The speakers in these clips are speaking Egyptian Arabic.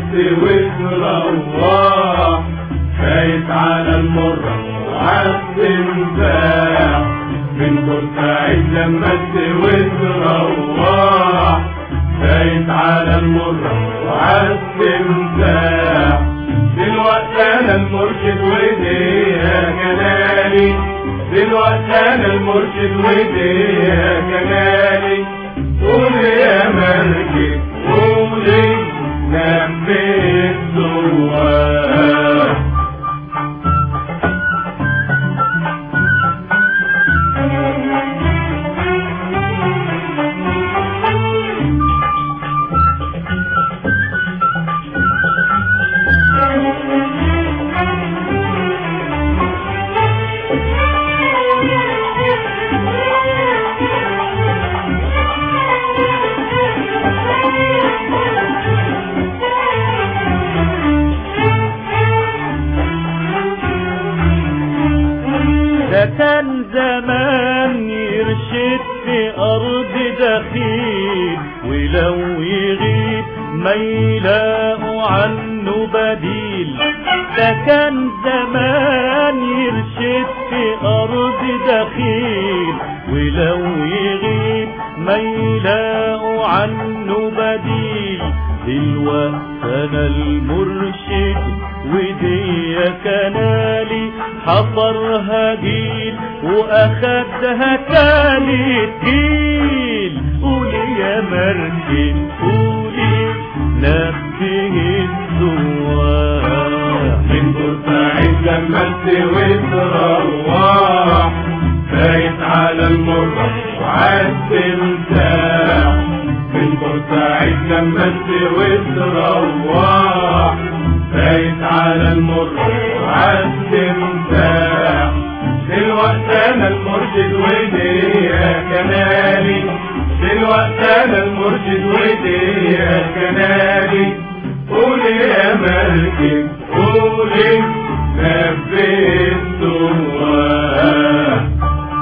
وتروح خايف على المرة وعالتمساح من بورسعيد لما وتروح خايف على المرة وعالتمساح دلوقتي انا المرشد وديها كنالي دلوقتي انا المرشد وديها كنالي قول يا مركب قولي نبي الزوار ده كان زمان يرشد في أرض دخيل ولو يغيب ما يلاقوا عنه بديل ده كان زمان يرشد في أرض دخيل ولو يغيب ما يلاقوا عنه بديل دلوقتي أنا المرشد ودي كنالي حفرها جيل واخدها تالت جيل قولي يا مركب قولي نبه الزوار من بورسعيد لما وتروح فايت على المرة وعالتمساح من بورسعيد لما وتروح فايت على المرة وعالتمساح دلوقتي انا المرشد وديها كنالي دلوقتي انا المرشد وديها كنالي قولي يا مركب قولي نبي السواح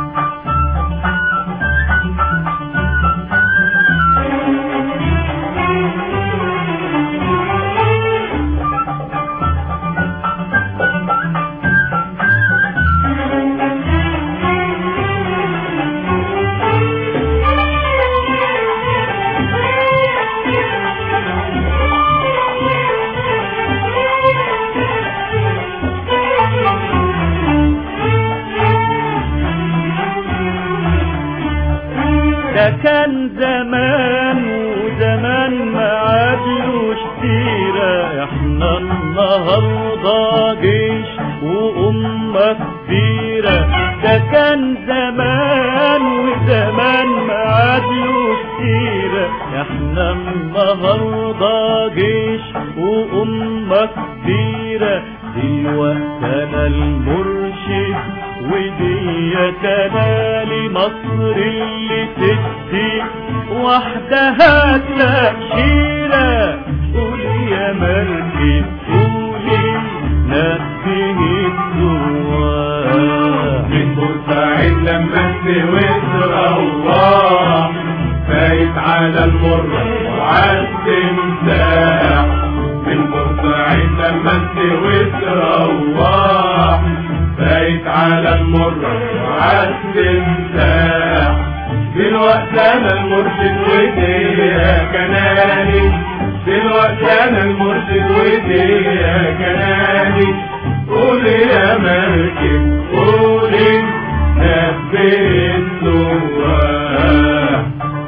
ده كان زمان وزمان ما عادلوش سيرة احنا النهاردة جيش وأمة كبيرة ده كان زمان وزمان ما عادلوش سيرة احنا النهاردة جيش وأمة كبيرة دلوقتي أنا المرشد ودي كنالي مصر اللي تدي وحدها تأشيرة قولي يا مركب قولي نبه الزوار من بورسعيد لما وتروح فايت على المرة وعالتمساح من بورسعيد لما وتروح فايت على المرة وعالتمساح دلوقتي انا المرشد وديها كنالي دلوقتي انا المرشد وديها كنالي قولي يا مركب قولي نبي السواح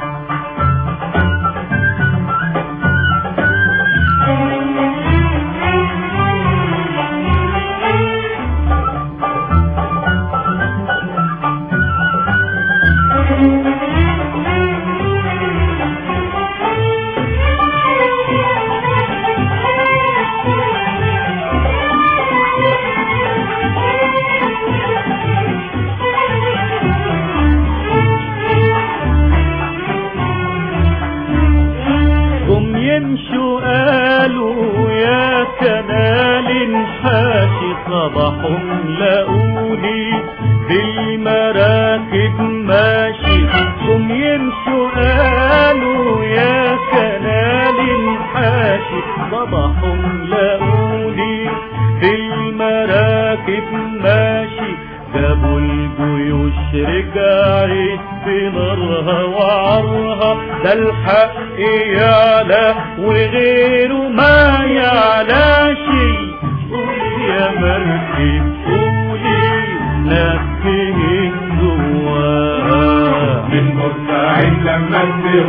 هم يمشوا قالوا يا كنال حاشي صباحهم لقوني بالمراكب ماشي هم يمشوا قالوا يا كنال حاشي صباحهم لقوني في المراكب ماشي جابوا الجيوش رجعت بنارها وعرها ده الحق يعلى وغيره ما يعلاش قولي يا مركب قولي نبه الزوار من بورسعيد لما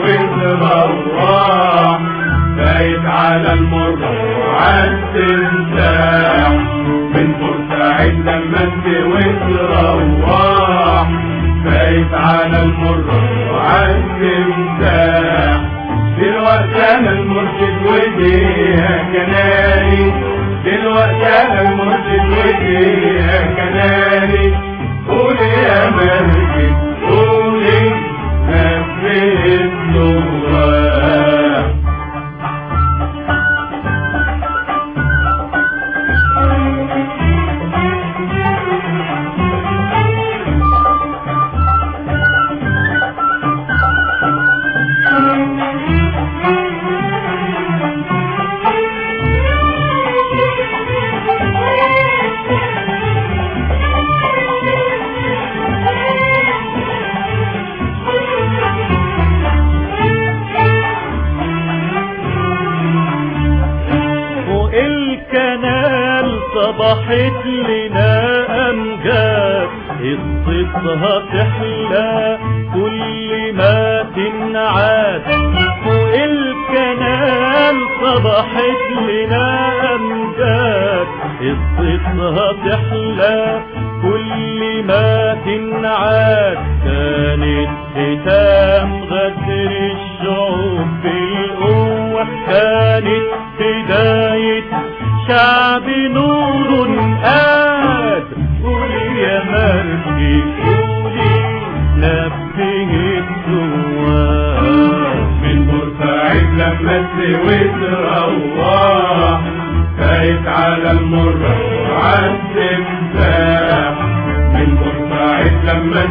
تروح بايت على المرة وعالتمساح من بورسعيد لما تروح بايت على المرة وعالتمساح دلوقتي انا المرشد وديها كناري دلوقتي انا المرشد وديها كناري قولي يا مركب قولي نفذ النواه فوق الكنال صبحت لنا أمجاد قصتها تحلى كل ما تنعاد فوق الكنال صبحت لنا أمجاد قصتها تحلى كل ما تنعاد كانت ختام غدر الشعوب بالقوة كانت بداية شعب نور قاد قولي يا مركي قولي نبه الزوار من بورسعيد لما تروح فايت على المرة وعالتمساح من بورسعيد لما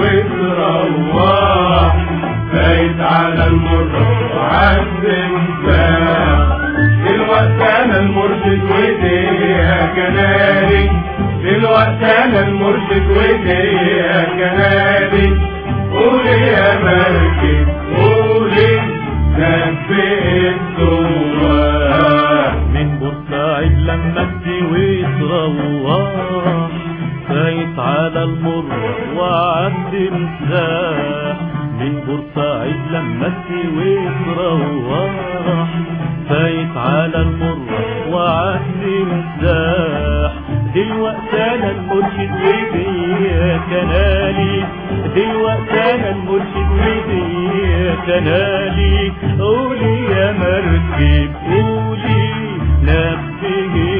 تروح فايت على المرة وعالتمساح دلوقتي انا المرشد وديها كناري دلوقتي انا المرشد وديها كناري قولي يا مركب قولي نبئ الثوار من بورسعيد لما تسوي تروح فايت على المر وعند مساح من بورسعيد لما تسوي تروح فايت على المر وعند مساح دلوقتي انا المرشد ودي كنالي دلوقتي انا المرشد ودي كنالي قولي يا مركب قولي نبه